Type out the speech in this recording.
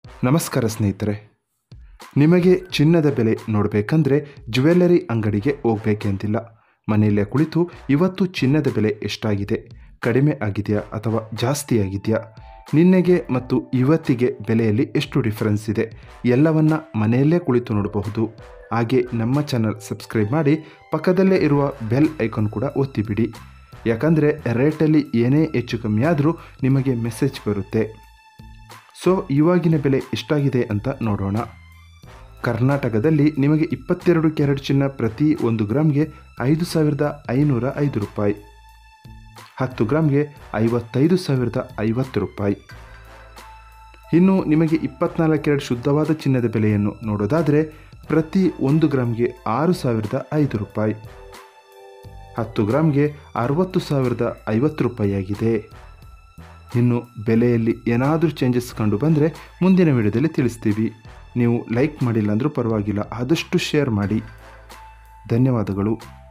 ನಮಸ್ಕಾರ ಸ್ನೇಹಿತರೆ ನಿಮಗೆ ಚಿನ್ನದ ಬೆಲೆ ನೋಡಬೇಕಂದ್ರೆ ಜ್ಯುವೆಲ್ಲರಿ ಅಂಗಡಿಗೆ ಹೋಗ್ಬೇಕೆಂತಿಲ್ಲ ಮನೆಯಲ್ಲೇ ಕುಳಿತು ಇವತ್ತು ಚಿನ್ನದ ಬೆಲೆ ಎಷ್ಟಾಗಿದೆ ಕಡಿಮೆ ಆಗಿದೆಯಾ ಅಥವಾ ಜಾಸ್ತಿ ಆಗಿದೆಯಾ ನಿನ್ನೆಗೆ ಮತ್ತು ಇವತ್ತಿಗೆ ಬೆಲೆಯಲ್ಲಿ ಎಷ್ಟು ಡಿಫರೆನ್ಸ್ ಇದೆ ಎಲ್ಲವನ್ನ ಮನೆಯಲ್ಲೇ ಕುಳಿತು ನೋಡಬಹುದು ಹಾಗೆ ನಮ್ಮ ಚಾನಲ್ ಸಬ್ಸ್ಕ್ರೈಬ್ ಮಾಡಿ ಪಕ್ಕದಲ್ಲೇ ಇರುವ ಬೆಲ್ ಐಕಾನ್ ಕೂಡ ಒತ್ತಿಬಿಡಿ ಯಾಕಂದರೆ ರೇಟಲ್ಲಿ ಏನೇ ಹೆಚ್ಚು ಕಮ್ಮಿ ಆದರೂ ನಿಮಗೆ ಮೆಸೇಜ್ ಬರುತ್ತೆ ಸೊ ಇವಾಗಿನ ಬೆಲೆ ಎಷ್ಟಾಗಿದೆ ಅಂತ ನೋಡೋಣ ಕರ್ನಾಟಕದಲ್ಲಿ ನಿಮಗೆ ಇಪ್ಪತ್ತೆರಡು ಕ್ಯಾರೆಟ್ ಚಿನ್ನ ಪ್ರತಿ ಒಂದು ಗ್ರಾಮ್ಗೆ ಐದು ಸಾವಿರದ ಐನೂರ ಐದು ರೂಪಾಯಿ ಹತ್ತು ಗ್ರಾಮ್ಗೆ ಐವತ್ತೈದು ಸಾವಿರದ ಐವತ್ತು ರೂಪಾಯಿ ಇನ್ನು ನಿಮಗೆ ಇಪ್ಪತ್ನಾಲ್ಕು ಕ್ಯಾರೆಟ್ ಶುದ್ಧವಾದ ಚಿನ್ನದ ಬೆಲೆಯನ್ನು ನೋಡೋದಾದರೆ ಪ್ರತಿ ಒಂದು ಗ್ರಾಮ್ಗೆ ಆರು ಸಾವಿರದ ಐದು ರೂಪಾಯಿ ಹತ್ತು ಗ್ರಾಮ್ಗೆ ಅರವತ್ತು ಸಾವಿರದ ಐವತ್ತು ರೂಪಾಯಿ ಆಗಿದೆ ಇನ್ನು ಬೆಲೆಯಲ್ಲಿ ಏನಾದರೂ ಚೇಂಜಸ್ ಕಂಡು ಬಂದರೆ ಮುಂದಿನ ವಿಡಿಯೋದಲ್ಲಿ ತಿಳಿಸ್ತೀವಿ ನೀವು ಲೈಕ್ ಮಾಡಿಲ್ಲ ಅಂದರೂ ಪರವಾಗಿಲ್ಲ ಆದಷ್ಟು ಶೇರ್ ಮಾಡಿ ಧನ್ಯವಾದಗಳು